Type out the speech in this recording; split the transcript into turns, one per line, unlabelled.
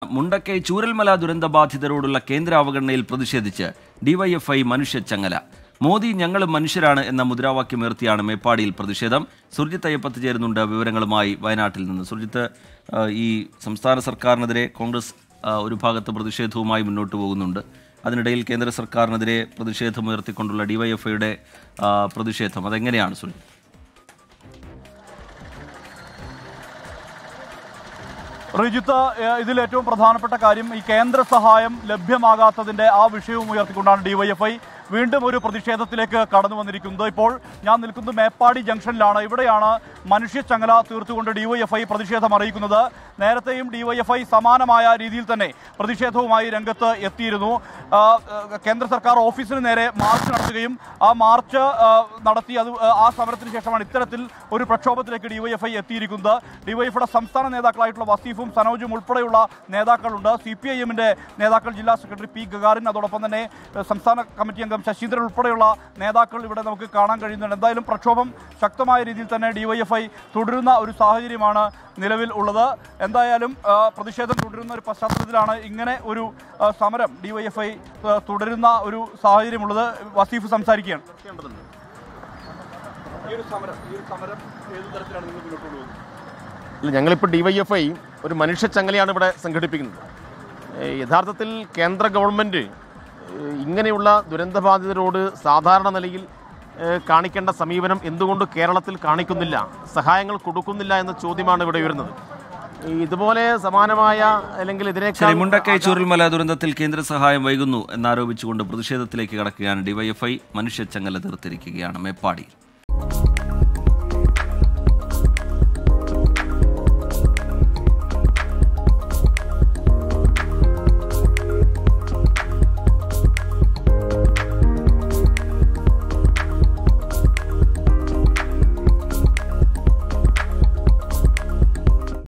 മുണ്ടക്കൈ ചൂരൽമല ദുരന്ത ബാധിതരോടുള്ള കേന്ദ്ര അവഗണനയിൽ പ്രതിഷേധിച്ച് ഡിവൈഎഫ്ഐ മനുഷ്യച്ചങ്ങല മോദി ഞങ്ങളും മനുഷ്യരാണ് എന്ന മുദ്രാവാക്യമുയർത്തിയാണ് മേപ്പാടിയിൽ പ്രതിഷേധം സുർജിത്ത് അയ്യപ്പത്ത് ചേരുന്നുണ്ട് വിവരങ്ങളുമായി വയനാട്ടിൽ നിന്ന് സുർജിത്ത് ആ, ഈ സംസ്ഥാന സർക്കാരിനെതിരെ കോൺഗ്രസ് ആ, ഒരു ഭാഗത്ത് പ്രതിഷേധവുമായി മുന്നോട്ട് പോകുന്നുണ്ട് അതിനിടയിൽ കേന്ദ്ര സർക്കാരിനെതിരെ പ്രതിഷേധമുയർത്തിക്കൊണ്ടുള്ള ഡിവൈഎഫ്ഐയുടെ പ്രതിഷേധം അതെങ്ങനെയാണ് സുർജിത്ത്
റിജിത്ത് ഏഹ്, ഇതിൽ ഏറ്റവും പ്രധാനപ്പെട്ട കാര്യം ഈ കേന്ദ്ര സഹായം ലഭ്യമാകാത്തതിന്റെ ആ വിഷയവും ഉയർത്തിക്കൊണ്ടാണ് ഡിവൈഎഫ്ഐ വീണ്ടും ഒരു പ്രതിഷേധത്തിലേക്ക് കടന്നു വന്നിരിക്കുന്നത് ഇപ്പോൾ ഞാൻ നിൽക്കുന്നത് മേപ്പാടി ജംഗ്ഷനിലാണ് ഇവിടെയാണ് മനുഷ്യച്ചങ്ങല തീർത്തുകൊണ്ട് ഡിവൈഎഫ്ഐ പ്രതിഷേധം അറിയിക്കുന്നത് നേരത്തെയും ഡിവൈഎഫ്ഐ സമാനമായ രീതിയിൽ തന്നെ പ്രതിഷേധവുമായി രംഗത്ത് എത്തിയിരുന്നു ആ, ഏഹ്, കേന്ദ്ര സർക്കാർ ഓഫീസിന് നേരെ മാർച്ച് നടത്തുകയും ആ മാർച്ച് ആ, നടത്തി അത് ആ സമരത്തിന് ശേഷമാണ് ഇത്തരത്തിൽ ഒരു പ്രക്ഷോഭത്തിലേക്ക് ഡിവൈഎഫ്ഐ എത്തിയിരിക്കുന്നത് ഡിവൈഎഫ്ഐയുടെ സംസ്ഥാന നേതാക്കളായിട്ടുള്ള വസീഫും സനോജും ഉൾപ്പെടെയുള്ള നേതാക്കളുണ്ട് സി പി ഐ എമ്മിന്റെ നേതാക്കൾ ജില്ലാ സെക്രട്ടറി പി ഗഗാറിൻ അതോടൊപ്പം തന്നെ ഏഹ്, സംസ്ഥാന കമ്മിറ്റി അംഗം ശശീന്ദ്രൻ ഉൾപ്പെടെയുള്ള നേതാക്കൾ ഇവിടെ നമുക്ക് കാണാൻ കഴിയുന്നുണ്ട് എന്തായാലും പ്രക്ഷോഭം ശക്തമായ രീതിയിൽ തന്നെ ഡിവൈഎഫ്ഐ തുടരുന്ന ഒരു സാഹചര്യമാണ് നിലവിൽ ഉള്ളത് എന്തായാലും ആ, പ്രതിഷേധം തുടരുന്ന ഒരു പശ്ചാത്തലത്തിലാണ് ഇങ്ങനെ ഒരു ആ, സമരം ഡിവൈഎഫ്ഐ തുടരുന്ന ഒരു സാഹചര്യമുള്ളത് വസീഫ് സംസാരിക്കുകയാണ് ഈ ഒരു സമരം ഈ ഒരു സമരം ഏത് തരത്തിലാണ് നിങ്ങൾ മുന്നോട്ട് കൊണ്ടുപോകുന്നത്
ഇല്ല ഞങ്ങളിപ്പോൾ ഡിവൈഎഫ്ഐ ഒരു മനുഷ്യച്ചങ്ങലയാണ് ഇവിടെ സംഘടിപ്പിക്കുന്നത് ഏഹ് യഥാർത്ഥത്തിൽ കേന്ദ്ര ഗവൺമെൻറ് ഏഹ് ഇങ്ങനെയുള്ള ദുരന്തബാധിതരോട് സാധാരണ നിലയിൽ ഏഹ് കാണിക്കേണ്ട സമീപനം എന്തുകൊണ്ട് കേരളത്തിൽ കാണിക്കുന്നില്ല സഹായങ്ങൾ കൊടുക്കുന്നില്ല എന്ന ചോദ്യമാണ് ഇവിടെ ഉയരുന്നത് ഈ ഇതുപോലെ സമാനമായ അല്ലെങ്കിൽ
ശരി
ഇതിനേക്കാൾ
മുണ്ടക്കൈ ചൂരൽമല ദുരന്തത്തിൽ കേന്ദ്ര സഹായം വൈകുന്നു എന്നാരോപിച്ചുകൊണ്ട് പ്രതിഷേധത്തിലേക്ക് കടക്കുകയാണ് ഡിവൈഎഫ്ഐ മനുഷ്യച്ചങ്ങല തീർത്തിരിക്കുകയാണ് മേപ്പാടിയിൽ